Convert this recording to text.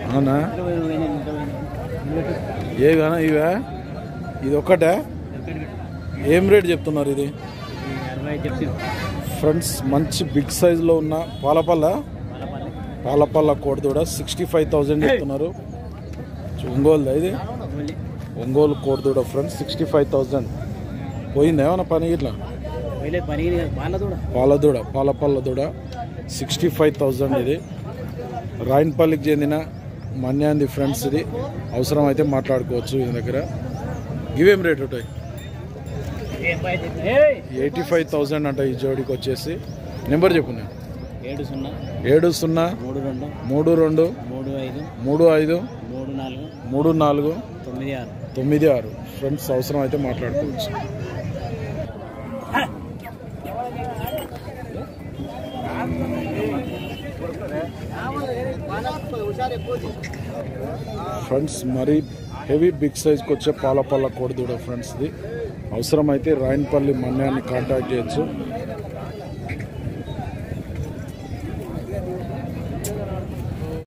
అవునా ఏగానా ఇవే ఇది ఒక్కటే ఏం రేట్ చెప్తున్నారు ఇది ఫ్రెండ్స్ మంచి బిగ్ సైజులో ఉన్న పాలపల్ల పాలపల్ల కోడిదూడ సిక్స్టీ ఫైవ్ థౌజండ్ చెప్తున్నారు ఒంగోలు ఇది ఒంగోలు కోడిదూడ ఫ్రెండ్స్ సిక్స్టీ ఫైవ్ థౌజండ్ పోయింది ఏమన్నా పని ఇట్లా పాలదూడ పాలపల్ల దూడ సిక్స్టీ ఫైవ్ థౌజండ్ ఇది రాయన్పల్లికి చెందిన మన్యాంది ఫ్రెండ్స్ ఇది అవసరం అయితే మాట్లాడుకోవచ్చు ఈ దగ్గర ఇవేం రేట్ ఉంటాయి ఎయిటీ ఫైవ్ థౌజండ్ అంట ఈ జోడికి వచ్చేసి నెంబర్ చెప్పు నేను ఏడు సున్నా ఏడు సున్నా మూడు రెండు మూడు రెండు మూడు ఐదు మూడు ఐదు మూడు నాలుగు మూడు నాలుగు తొమ్మిది ఆరు తొమ్మిది ఆరు ఫ్రెండ్స్ అవసరం అయితే మాట్లాడుకోవచ్చు ఫ్రెండ్స్ మరి హెవీ బిగ్ సైజ్కి వచ్చే పాలపల్ల కోడిదూడ ఫ్రెండ్స్ ఇది అవసరమైతే రాయన్పల్లి మన్యాన్ని కాంటాక్ట్ చేయొచ్చు